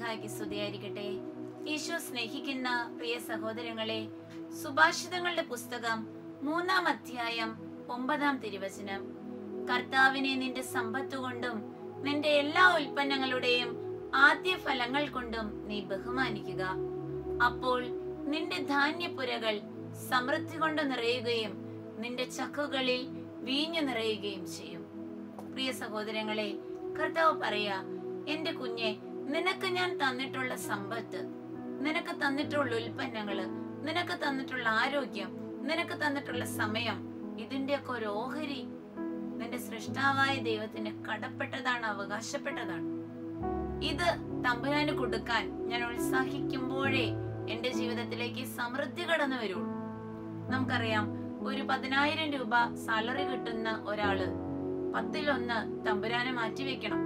മിശിഹായ്ക്ക് സ്തുതിയായിരിക്കട്ടെ ഈശോ സ്നേഹിക്കുന്ന പ്രിയ സഹോദരങ്ങളെ സുഭാഷിതങ്ങളുടെ പുസ്തകം മൂന്നാം അധ്യായം ഒമ്പതാം തിരുവചനം കർത്താവിനെ നിന്റെ സമ്പത്ത് കൊണ്ടും നിന്റെ എല്ലാ ഉൽപ്പന്നങ്ങളുടെയും ആദ്യ ഫലങ്ങൾ കൊണ്ടും നീ ബഹുമാനിക്കുക അപ്പോൾ നിന്റെ ധാന്യപ്പുരകൾ സമൃദ്ധി കൊണ്ട് നിറയുകയും നിന്റെ ചക്കുകളിൽ വീഞ്ഞു നിറയുകയും ചെയ്യും പ്രിയ സഹോദരങ്ങളെ കർത്താവ് പറയാ എന്റെ കുഞ്ഞെ നിനക്ക് ഞാൻ തന്നിട്ടുള്ള സമ്പത്ത് നിനക്ക് തന്നിട്ടുള്ള ഉൽപ്പന്നങ്ങള് നിനക്ക് തന്നിട്ടുള്ള ആരോഗ്യം നിനക്ക് തന്നിട്ടുള്ള സമയം ഇതിന്റെയൊക്കെ ഒരു ഓഹരി നിന്റെ സൃഷ്ടാവായ ദൈവത്തിന് കടപ്പെട്ടതാണ് അവകാശപ്പെട്ടതാണ് ഇത് തമ്പുരാന് കൊടുക്കാൻ ഞാൻ ഉത്സാഹിക്കുമ്പോഴേ എന്റെ ജീവിതത്തിലേക്ക് സമൃദ്ധി കടന്നു വരുള്ളൂ നമുക്കറിയാം ഒരു പതിനായിരം രൂപ സാലറി കിട്ടുന്ന ഒരാള് പത്തിലൊന്ന് തമ്പുരാനെ മാറ്റിവെക്കണം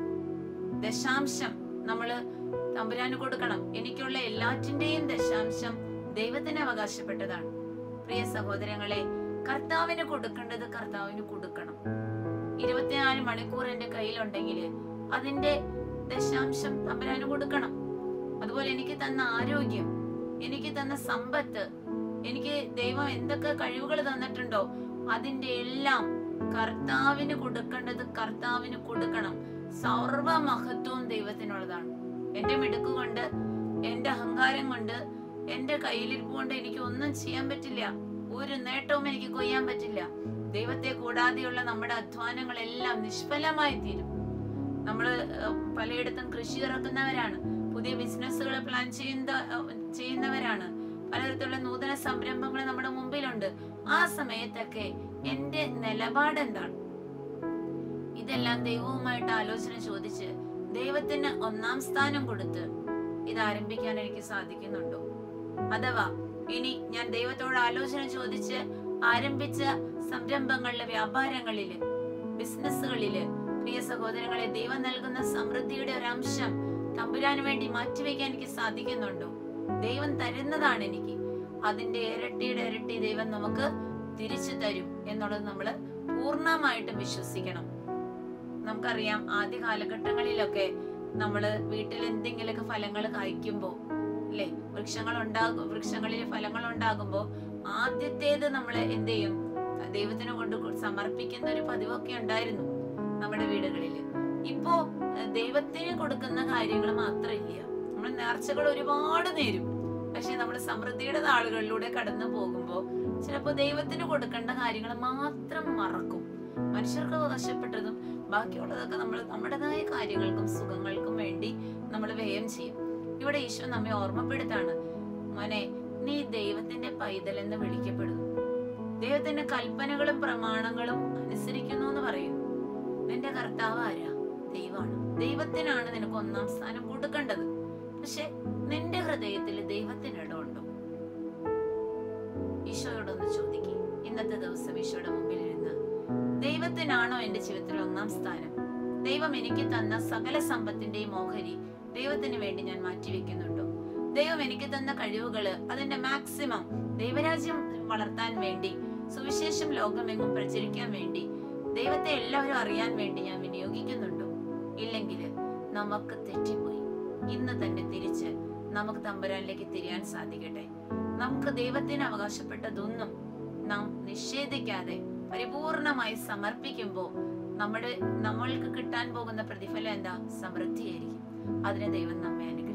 ദശാംശം നമ്മള് തമ്പുരാന് കൊടുക്കണം എനിക്കുള്ള എല്ലാറ്റിന്റെയും ദശാംശം ദൈവത്തിന് അവകാശപ്പെട്ടതാണ് പ്രിയ സഹോദരങ്ങളെ കർത്താവിന് കൊടുക്കേണ്ടത് കർത്താവിന് കൊടുക്കണം ഇരുപത്തിനാല് മണിക്കൂർ എന്റെ കയ്യിലുണ്ടെങ്കിൽ അതിന്റെ ദശാംശം തമ്പുരാന് കൊടുക്കണം അതുപോലെ എനിക്ക് തന്ന ആരോഗ്യം എനിക്ക് തന്ന സമ്പത്ത് എനിക്ക് ദൈവം എന്തൊക്കെ കഴിവുകൾ തന്നിട്ടുണ്ടോ അതിന്റെ എല്ലാം കർത്താവിന് കൊടുക്കേണ്ടത് കർത്താവിന് കൊടുക്കണം സർവ മഹത്വവും ദൈവത്തിനുള്ളതാണ് എന്റെ മിടുക്ക് കൊണ്ട് എന്റെ അഹങ്കാരം കൊണ്ട് എന്റെ കയ്യിലിരിപ്പ് കൊണ്ട് എനിക്ക് ഒന്നും ചെയ്യാൻ പറ്റില്ല ഒരു നേട്ടവും എനിക്ക് കൊയ്യാൻ പറ്റില്ല ദൈവത്തെ കൂടാതെയുള്ള നമ്മുടെ അധ്വാനങ്ങളെല്ലാം നിഷ്ഫലമായി തീരും നമ്മള് ഏഹ്, പലയിടത്തും കൃഷി ഇറക്കുന്നവരാണ് പുതിയ ബിസിനസ്സുകൾ പ്ലാൻ ചെയ്യുന്ന ഏഹ്, ചെയ്യുന്നവരാണ് പലതരത്തിലുള്ള നൂതന സംരംഭങ്ങൾ നമ്മുടെ മുമ്പിലുണ്ട് ആ സമയത്തൊക്കെ എന്റെ നിലപാട് എന്താണ് ഇതെല്ലാം ദൈവവുമായിട്ട് ആലോചന ചോദിച്ച് ദൈവത്തിന് ഒന്നാം സ്ഥാനം കൊടുത്ത് ഇത് ആരംഭിക്കാൻ എനിക്ക് സാധിക്കുന്നുണ്ടോ അഥവാ ഇനി ഞാൻ ദൈവത്തോട് ആലോചന ചോദിച്ച് ആരംഭിച്ച സംരംഭങ്ങളിലെ വ്യാപാരങ്ങളില് ബിസിനസ്സുകളില് പ്രിയ സഹോദരങ്ങളെ ദൈവം നൽകുന്ന സമൃദ്ധിയുടെ ഒരു അംശം തമ്പുരാന് വേണ്ടി മാറ്റിവെക്കാൻ എനിക്ക് സാധിക്കുന്നുണ്ടോ ദൈവം തരുന്നതാണ് എനിക്ക് അതിന്റെ ഇരട്ടിയുടെ ഇരട്ടി ദൈവം നമുക്ക് തിരിച്ചു തരും എന്നുള്ളത് നമ്മൾ പൂർണ്ണമായിട്ടും വിശ്വസിക്കണം നമുക്കറിയാം ആദ്യ കാലഘട്ടങ്ങളിലൊക്കെ നമ്മള് വീട്ടിൽ എന്തെങ്കിലുമൊക്കെ ഫലങ്ങൾ കായ്ക്കുമ്പോ അല്ലെ വൃക്ഷങ്ങൾ ഉണ്ടാകും വൃക്ഷങ്ങളിൽ ഫലങ്ങൾ ഉണ്ടാകുമ്പോ ആദ്യത്തേത് നമ്മൾ എന്ത് ചെയ്യും ദൈവത്തിന് കൊണ്ട് കൊ- സമർപ്പിക്കുന്ന ഒരു പതിവൊക്കെ ഉണ്ടായിരുന്നു നമ്മുടെ വീടുകളില് ഇപ്പോ ഏഹ്, ദൈവത്തിന് കൊടുക്കുന്ന കാര്യങ്ങൾ മാത്രം ഇല്ല നമ്മൾ നേർച്ചകൾ ഒരുപാട് നേരും പക്ഷെ നമ്മൾ സമൃദ്ധിയുടെ നാളുകളിലൂടെ കടന്നു പോകുമ്പോ ചിലപ്പോ ദൈവത്തിന് കൊടുക്കേണ്ട കാര്യങ്ങൾ മാത്രം മറക്കും മനുഷ്യർക്ക് അവകാശപ്പെട്ടതും ബാക്കിയുള്ളതൊക്കെ നമ്മൾ നമ്മുടേതായ കാര്യങ്ങൾക്കും സുഖങ്ങൾക്കും വേണ്ടി നമ്മൾ വ്യയം ചെയ്യും ഇവിടെ ഈശോ നമ്മെ ഓർമ്മപ്പെടുത്താണ് മോനെ നീ ദൈവത്തിന്റെ പൈതൽ എന്ന് വിളിക്കപ്പെടുന്നു ദൈവത്തിന്റെ കൽപ്പനകളും പ്രമാണങ്ങളും അനുസരിക്കുന്നു എന്ന് പറയും നിന്റെ കർത്താവ് ആരാ ദൈവമാണ് ദൈവത്തിനാണ് നിനക്ക് ഒന്നാം സ്ഥാനം കൊടുക്കേണ്ടത് പക്ഷെ നിന്റെ ഹൃദയത്തിൽ ദൈവത്തിന് ഇടമുണ്ടോ ഈശോയോടൊന്ന് ചോദിക്കുക ഇന്നത്തെ ദിവസം ഈശോയുടെ മുമ്പിൽ ഇരുന്ന് ദൈവത്തിനാണോ എന്റെ ജീവിതത്തിൽ ഒന്നാം സ്ഥാനം ദൈവം എനിക്ക് തന്ന സകല സമ്പത്തിന്റെയും ഓഹരി ദൈവത്തിന് വേണ്ടി ഞാൻ മാറ്റിവെക്കുന്നുണ്ടോ ദൈവം എനിക്ക് തന്ന കഴിവുകള് അതിന്റെ മാക്സിമം ദൈവരാജ്യം വളർത്താൻ വേണ്ടി സുവിശേഷം ലോകമെങ്ങും പ്രചരിക്കാൻ വേണ്ടി ദൈവത്തെ എല്ലാവരും അറിയാൻ വേണ്ടി ഞാൻ വിനിയോഗിക്കുന്നുണ്ടോ ഇല്ലെങ്കിൽ നമുക്ക് തെറ്റിപ്പോയി ഇന്ന് തന്നെ തിരിച്ച് നമുക്ക് തമ്പുരാനിലേക്ക് തിരിയാൻ സാധിക്കട്ടെ നമുക്ക് ദൈവത്തിന് അവകാശപ്പെട്ടതൊന്നും നാം നിഷേധിക്കാതെ പരിപൂർണമായി സമർപ്പിക്കുമ്പോൾ നമ്മുടെ നമ്മൾക്ക് കിട്ടാൻ പോകുന്ന പ്രതിഫലം എന്താ സമൃദ്ധിയായിരിക്കും അതിനെ ദൈവം നമ്മെ അനുഗ്രഹിക്കും